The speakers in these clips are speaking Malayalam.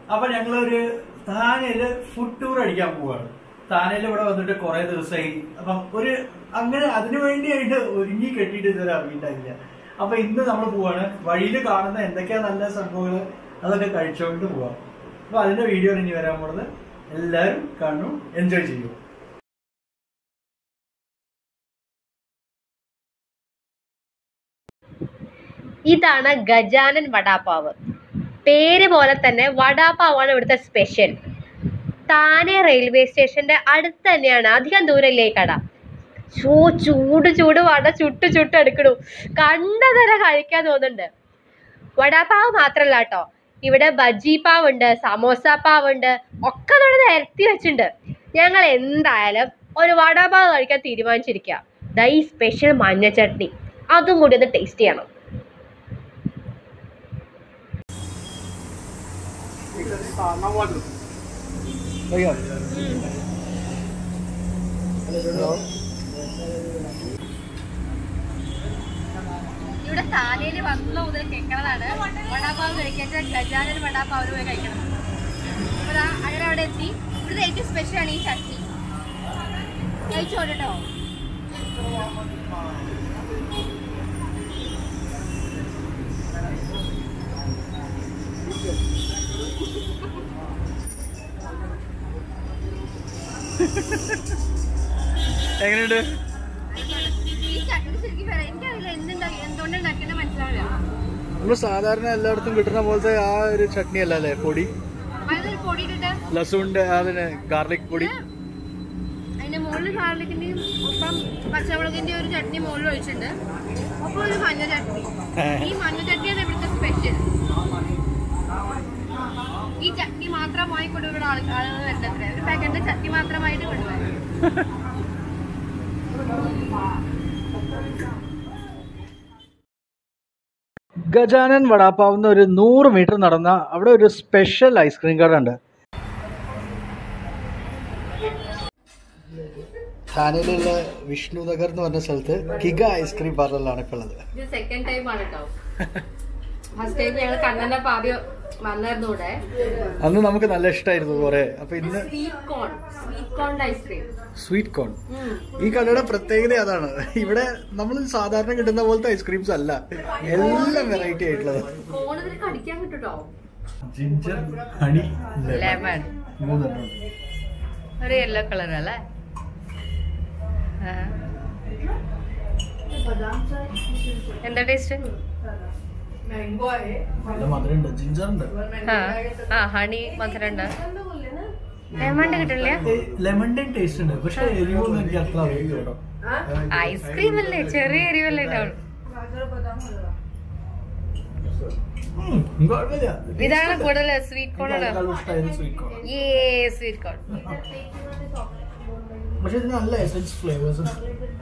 അപ്പൊ ഞങ്ങളൊരു താനയില് ഫുഡ് ടൂർ അടിക്കാൻ പോവാണ് താനയിൽ ഇവിടെ വന്നിട്ട് കുറെ ദിവസമായി അപ്പം ഒരു അങ്ങനെ അതിനു വേണ്ടിയായിട്ട് ഒരുങ്ങി കെട്ടിയിട്ട് ഇതുവരെ അറിയിട്ടില്ല അപ്പൊ ഇന്ന് നമ്മൾ പോവാണ് വഴിയിൽ കാണുന്ന എന്തൊക്കെയാ നല്ല സംഭവങ്ങൾ അതൊക്കെ കഴിച്ചുകൊണ്ട് പോവാം അപ്പൊ അതിന്റെ വീഡിയോ ഇനി വരാൻ പോകുന്നത് എല്ലാവരും കാണും എൻജോയ് ചെയ്യും ഇതാണ് ഗജാനൻ വടാപ്പാവ് പേര് പോലെ തന്നെ വടാപ്പാവാണ് ഇവിടുത്തെ സ്പെഷ്യൽ താനെ റെയിൽവേ സ്റ്റേഷന്റെ അടുത്ത് തന്നെയാണ് അധികം ദൂരല്ലേ ഈ കട ചൂ ചൂട് ചൂട് വട ചുട്ട് ചുട്ട് എടുക്കണു കണ്ട തന്നെ കഴിക്കാൻ തോന്നുന്നുണ്ട് വടാപ്പാവ് മാത്രല്ല കേട്ടോ ഇവിടെ ബജി പാവുണ്ട് സമോസ പാവുണ്ട് ഒക്കെ ഇവിടെ നിരത്തി വെച്ചിട്ടുണ്ട് ഞങ്ങൾ എന്തായാലും ഒരു വടാപ്പാവ് കഴിക്കാൻ തീരുമാനിച്ചിരിക്കുക ദാ ഈ സ്പെഷ്യൽ മഞ്ഞ ചട്നി അതും കൂടി ഒന്ന് ടേസ്റ്റ് ചെയ്യണം ഇവിടെ താനയിൽ വന്ന മുതൽ കേൾക്കണതാണ് വടാപ്പാവ് കഴിക്കാൻ ഗജാനൻ വടാപ്പാവ് പോയി കഴിക്കണം അപ്പൊ ദാ അങ്ങനെ അവിടെ എത്തി ഇവിടുത്തെ ഏറ്റവും സ്പെഷ്യൽ ആണ് ഈ ചട്നി കഴിച്ചോട്ടോ എങ്ങനെയുണ്ട് ഈ ചട്നി ശരിക്കും പറയാം എനിക്കറിയില്ല എന്തുണ്ടാക്കി എന്തുകൊണ്ട് ഉണ്ടാക്കിയെന്ന് മനസ്സിലാവില്ല നമ്മൾ സാധാരണ എല്ലായിടത്തും കിട്ടുന്ന പോലത്തെ ആ ഒരു ചട്നി അല്ല അല്ലേ പൊടി അതൊരു പൊടി ഇട്ടിട്ട് ലസുണ്ട് അതിന് ഗാർലിക് പൊടി അതിന്റെ മുകളിൽ ഗാർലിക്കിന്റെയും ഒപ്പം പച്ചമുളകിന്റെ ഒരു ചട്നി മുകളിൽ ഒഴിച്ചിട്ടുണ്ട് ഒപ്പം ഒരു മഞ്ഞ ചട്നി ഈ മഞ്ഞ ചട്നിയാണ് ഇവിടുത്തെ സ്പെഷ്യൽ ഈ ചട്നി മാത്രമായി കൊണ്ടുവരുന്ന ആൾ ആളുകൾ വരുന്നത് ഒരു പാക്കറ്റിന്റെ ചട്നി മാത്രമായിട്ട് കൊണ്ടുവരും ഗജാനൻ വടാപ്പാവുന്ന ഒരു നൂറ് മീറ്റർ നടന്ന അവിടെ ഒരു സ്പെഷ്യൽ ഐസ്ക്രീം കട ഉണ്ട് ഥാനയിലുള്ള വിഷ്ണു നഗർ എന്ന് പറഞ്ഞ സ്ഥലത്ത് കിഗ ഐസ്ക്രീം പാർലറിലാണ് ഇപ്പോൾ ഉള്ളത് ഇത് സെക്കൻഡ് ടൈം ആണ് കേട്ടോ ഫസ്റ്റ് ടൈം ഞങ്ങൾ കണ്ണന്റെ പാദ്യം വന്നായിരുന്നു ഇവിടെ അന്ന് നമുക്ക് നല്ല ഇഷ്ടമായിരുന്നു കുറെ അപ്പൊ ഇന്ന് സ്വീറ്റ് കോൺ സ്വീറ്റ് കോണിന്റെ ഐസ്ക്രീം സ്വീറ്റ് കോൺ ഈ കടയുടെ പ്രത്യേകത അതാണ് ഇവിടെ നമ്മൾ സാധാരണ കിട്ടുന്ന പോലത്തെ ഐസ്ക്രീംസ് അല്ല എല്ലാം വെറൈറ്റി ആയിട്ടുള്ളത് കോൺ ഇതിൽ കടിക്കാൻ കിട്ടുട്ടോ ജിഞ്ചർ ഹണി ലെമൺ മൂന്നെണ്ണം ഒരു യെല്ലോ കളർ അല്ലേ എന്താ ടേസ്റ്റ് നല്ല മധുരമുണ്ട് ജിഞ്ചർ ഉണ്ട് ആ ഹണി മധുരണ്ട് ലെമണ്ട് കിട്ടില്ല ലെമണിന്റെ ടേസ്റ്റ് ഉണ്ട് പക്ഷെ എരിവൊന്നും എനിക്ക് അത്ര അറിയില്ല കേട്ടോ ഐസ്ക്രീം അല്ലേ ചെറിയ എരിവല്ലേ ഉണ്ടാവുള്ളൂ ഉം, കുഴപ്പമില്ല. ഇതാണ് കൂടുതൽ സ്വീറ്റ് കോൺ ആണ് ഇതിനേക്കാളും ഇഷ്ടമായത് sweet corn. ഏ സ്വീറ്റ് കോൺ പക്ഷെ ഇത് നല്ല എസൻസ് ഫ്ലേവേഴ്സ് ഉണ്ട്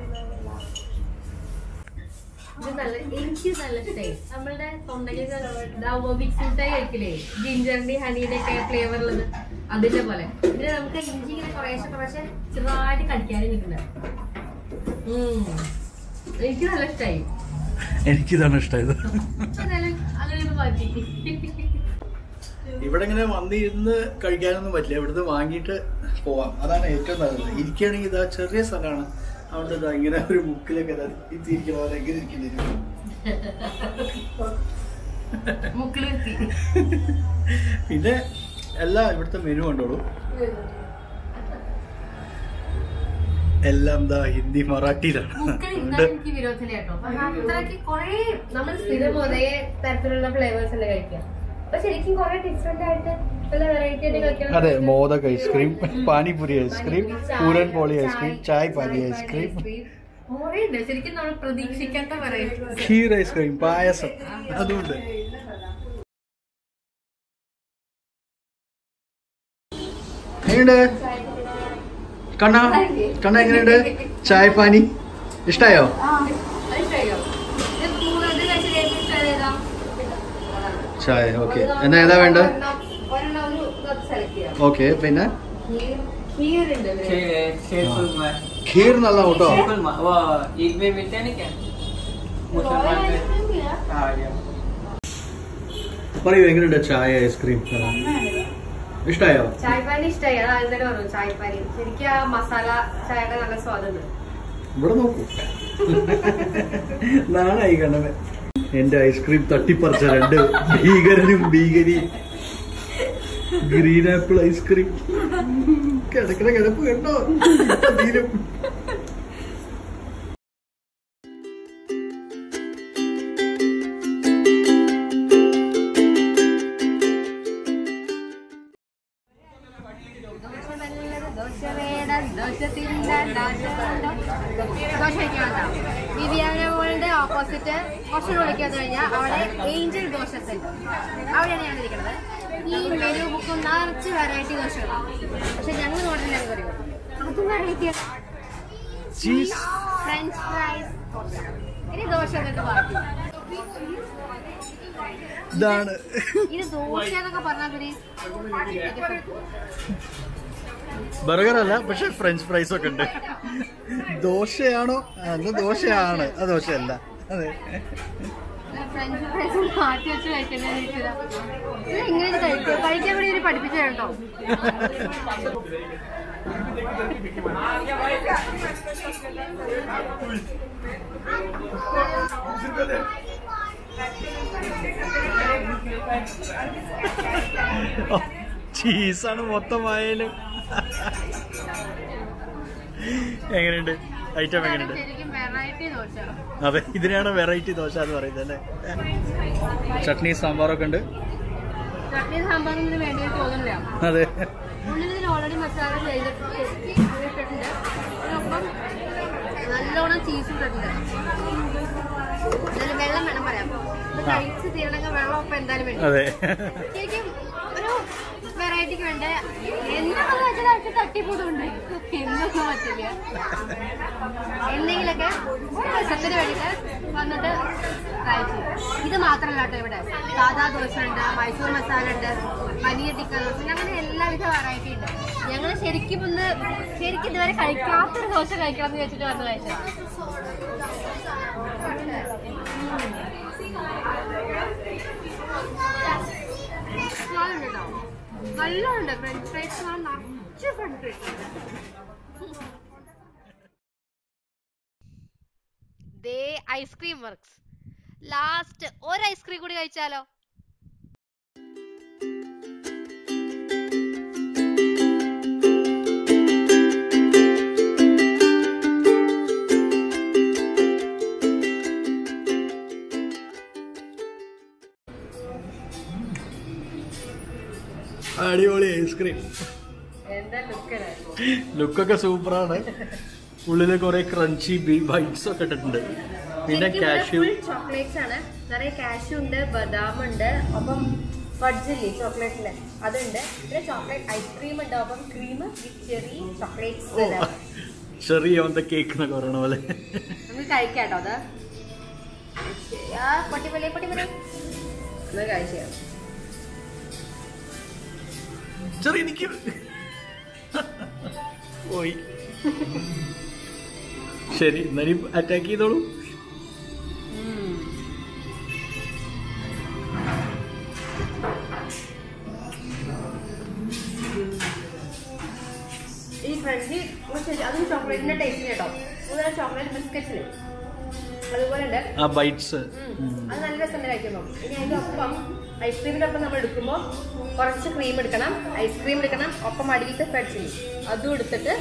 ഇത് നല്ല എനിക്ക് നല്ല ഇഷ്ടമായി നമ്മളുടെ തൊണ്ടയ്ക്ക് മിക്സ് മിഠായി കഴിക്കില്ലേ ജിഞ്ചറിന്റെ ഹണിയുടെ ഒക്കെ ഫ്ലേവർ ഉള്ളത് അതിന്റെ പോലെ ഇതിന് നമുക്ക് ഇഞ്ചി ഇങ്ങനെ കുറേശ്ശെ കുറേശ്ശെ ചെറുതായിട്ട് കടിക്കാനും നിൽക്കുന്നത് എനിക്ക് നല്ല ഇഷ്ടമായി എനിക്കിതാണ് ഇഷ്ടമായത് എന്തായാലും അങ്ങനെ ഒന്ന് മാറ്റി ഇവിടെ ഇങ്ങനെ വന്നിരുന്ന് കഴിക്കാനൊന്നും പറ്റില്ല ഇവിടുന്ന് വാങ്ങിയിട്ട് പോവാം അതാണ് ഏറ്റവും നല്ലത് ഇരിക്കുകയാണെങ്കിൽ ഇതാ ചെറിയ സ്ഥലമാണ് അതുകൊണ്ട് ഇതാ ഇങ്ങനെ ഒരു ബുക്കിലൊക്കെ ഇതാ ഇത്തിരിക്കുന്ന പോലെ എങ്ങനെ ഇരിക്കുന്നു മുക്കിലിരുത്തി പിന്നെ എല്ലാ ഇവിടുത്തെ മെനു കണ്ടോളൂ എല്ലാം എന്താ ഹിന്ദി മറാഠിയിലാണ് മുക്കിൽ അതുകൊണ്ട് എനിക്ക് വിരോധന കേട്ടോ അത്രയ്ക്ക് കൊറേ നമ്മൾ സ്ഥിരം ഒരേ തരത്തിലുള്ള ഫ്ലേവേഴ്സ് അല്ലേ കഴിക്കുക അപ്പൊ ശരിക്കും കൊറേ ഡിഫറെന്റ് ആയിട്ട് പല വെറൈറ്റി ആയിട്ട് കഴിക്കണം അതെ modak ice cream panipuri ice cream puran poli ice cream chai pani ice cream കൊറേ ഉണ്ട് ശരിക്കും നമ്മൾ പ്രതീക്ഷിക്കാത്ത വെറൈറ്റി ഖീർ ഐസ്ക്രീം പായസം അതുണ്ട് എങ്ങനെയുണ്ട് കണ്ണ കണ്ണ എങ്ങനെയുണ്ട് ചായ പാനി ഇഷ്ടായോ ചായ ഓക്കെ എന്നാ ഏതാ വേണ്ടത് ഓക്കെ പിന്നെ ഖീർ നല്ല കേട്ടോ वो ईद में मिलते हैं ना क्या मुसलमान में हाँ, yeah. പറയൂ എങ്ങനെയുണ്ട് ചായ ഐസ്ക്രീം ഇഷ്ടായോ ചായപ്പാനി ഇഷ്ടമായി അത് ആദ്യം തന്നെ പറഞ്ഞു ചായപ്പാനി ശരിക്കും ആ മസാല ചായയുടെ നല്ല സ്വാദുണ്ട് ഇവിടെ നോക്കൂ നാണായി കണ്ണവൻ എന്റെ ഐസ്ക്രീം തട്ടിപ്പറിച്ച രണ്ട് ഭീകരനും ഭീകരിയും ഗ്രീൻ ആപ്പിൾ ഐസ്ക്രീം കിടക്കണ കിടപ്പ് കണ്ടോ ഇപ്പൊ തീരും വിവിയാന മോളിന്റെ ഓപ്പോസിറ്റ് കുറച്ചുകൂടെ വിളിക്കാന്ന് കഴിഞ്ഞാൽ അവിടെ ഏഞ്ചൽ ദോശ സെന്റർ അവിടെയാണ് ഞാൻ ഇരിക്കുന്നത് ഈ മെനു ബുക്കും നിറച്ച് വെറൈറ്റി ദോശകളാണ് പക്ഷെ ഞങ്ങൾ നോട്ടിലാണ് പറയുന്നത് അതും വെറൈറ്റി ചീസ് ഫ്രഞ്ച് ഫ്രൈസ് ഇനി ദോശ എന്നിട്ട് ബാക്കി ഇതാണ് ഇത് ദോശ എന്നൊക്കെ പറഞ്ഞാൽ പിന്നെ ബർഗർ അല്ല പക്ഷെ ഫ്രഞ്ച് ഫ്രൈസ് ഒക്കെ ഉണ്ട് ദോശയാണോ അത് ദോശയാണ് അത് ദോശയല്ല അതെ ഫ്രഞ്ച് ഫ്രൈസ് മാറ്റി വെച്ച് കഴിക്കുന്നത് ഇത് എങ്ങനെ കഴിക്കുക കഴിക്കാൻ വേണ്ടി ഇവര് പഠിപ്പിച്ചു കേട്ടോ ചീസാണ് മൊത്തം ആയാലും എങ്ങനെയുണ്ട് ഐറ്റം എങ്ങനെയുണ്ട് ശരിക്കും വെറൈറ്റി ദോശ അതെ ഇതിനാണ് വെറൈറ്റി ദോശ എന്ന് പറയുന്നത് അല്ലേ ചട്നി സാമ്പാറൊക്കെ ഉണ്ട് ചട്നി സാമ്പാറും ഇതിന് വേണ്ടി തോന്നുന്നില്ല അതെ ഉള്ളിൽ ഇതിൽ ഓൾറെഡി മസാല ചെയ്തിട്ടുണ്ട് ഇട്ടിട്ടുണ്ട് അതിനൊപ്പം നല്ലോണം ചീസ് ഇട്ടിട്ടുണ്ട് എന്നാലും വെള്ളം വേണം പറയാം ഇത് കഴിച്ച് തീരണമെങ്കിൽ വെള്ളം ഒപ്പം എന്തായാലും വേണം അതെ ശരിക്കും ഒരു വെറൈറ്റിക്ക് വേണ്ട എന്താണെന്ന് വെച്ചാൽ അവർക്ക് തട്ടിപ്പൂതുണ്ട് എന്നൊന്നും പറ്റില്ല എന്തെങ്കിലൊക്കെ ഒരു രസത്തിന് വേണ്ടിയിട്ട് വന്നിട്ട് ട്രൈ ചെയ്യും ഇത് മാത്രമല്ല കേട്ടോ ഇവിടെ സാധാ ദോശ ഉണ്ട് മൈസൂർ മസാല ഉണ്ട് പനീർ ടിക്ക ദോശ ഉണ്ട് അങ്ങനെ എല്ലാവിധ വെറൈറ്റി ഉണ്ട് ഞങ്ങൾ ശരിക്കും ഒന്ന് ശരിക്കും ഇതുവരെ കഴിക്കാത്തൊരു ദോശ കഴിക്കണം എന്ന് വെച്ചിട്ട് വന്ന് കഴിച്ചത് സ്വാദുണ്ട് കേട്ടോ നല്ലോണ്ട് ഫ്രഞ്ച് ഫ്രൈസ് നിറച്ച് ഫ്രഞ്ച് ഫ്രൈസ് ദേ ഐസ്ക്രീം വർക്ക്സ് ലാസ്റ്റ് ഒരു ഐസ്ക്രീം കൂടി കഴിച്ചാലോ അടിപൊളി ഐസ്ക്രീം എന്താ ലുക്കണ് ലുക്കൊക്കെ സൂപ്പറാണ് ഉള്ളില് കുറെ ക്രഞ്ചി ബൈറ്റ്സ് ഒക്കെ ഇട്ടിട്ടുണ്ട് പിന്നെ കാഷ്യൂ ചോക്ലേറ്റ്സ് ആണ് നിറയെ കാഷ്യൂ ഉണ്ട് ബദാം ഉണ്ട് അപ്പം ഫഡ്ജില്ലേ ചോക്ലേറ്റില് അതുണ്ട് പിന്നെ ചോക്ലേറ്റ് ഐസ്ക്രീം ഉണ്ട് അപ്പം ക്രീം വിത്ത് ചെറി ചോക്ലേറ്റ്സ് ഓ ചെറിയ ഓൺ ദ കേക്ക് എന്നൊക്കെ പറയണ പോലെ നമുക്ക് കഴിക്കാട്ടോ അത് ആ പൊട്ടിപ്പൊലി പൊട്ടിപ്പൊലി ഒന്ന് കഴിച്ചു ചെറിയ എനിക്ക് പോയി ശരി എന്നാലും അറ്റാക്ക് ചെയ്തോളൂ ഈ ക്രഞ്ചി ശരി അതും ചോക്ലേറ്റിന്റെ ടേസ്റ്റ് കേട്ടോ അതുപോലെ ചോക്ലേറ്റ് ബിസ്ക്കറ്റ്സില് അതുപോലെ ഉണ്ട് ആ ബൈറ്റ്സ് ഉം. അത് നല്ല രസമുണ്ട് കഴിക്കുമ്പോൾ ഇനി അതിന്റെ ഒപ്പം ഐസ്ക്രീമിന്റെ ഒപ്പം നമ്മൾ എടുക്കുമ്പോൾ കുറച്ച് ക്രീം എടുക്കണം ഐസ്ക്രീം എടുക്കണം ഒപ്പം അടിയിലത്തെ ഫെഡ് ചില്ലി അതും എടുത്തിട്ട്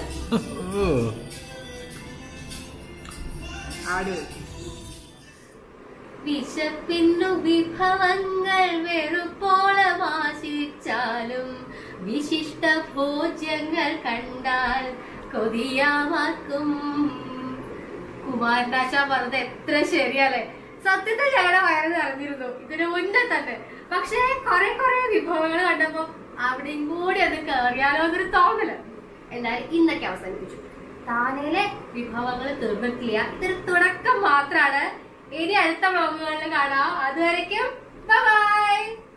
ആടി വിശപ്പിന്നു വിഭവങ്ങൾ വെറുപ്പോളം ആശിച്ചാലും വിശിഷ്ട ഭോജ്യങ്ങൾ കണ്ടാൽ കൊതിയാമാക്കും കുമാരനാശ പറഞ്ഞത് എത്ര ശരിയല്ലേ സത്യത്തിൽ ഞങ്ങളുടെ വയറ് നിറഞ്ഞിരുന്നു ഇതിനു മുന്നേ തന്നെ പക്ഷേ കുറെ കുറെ വിഭവങ്ങൾ കണ്ടപ്പോ അവിടെയും കൂടി അത് കയറിയാലോ എന്നൊരു തോന്നല് എന്തായാലും ഇന്നൊക്കെ അവസാനിപ്പിച്ചു താനയിലെ വിഭവങ്ങൾ തീർന്നിട്ടില്ല ഇതൊരു തുടക്കം മാത്രമാണ് ഇനി അടുത്ത വ്ളോഗുകളിൽ കാണാം അതുവരയ്ക്കും ബൈ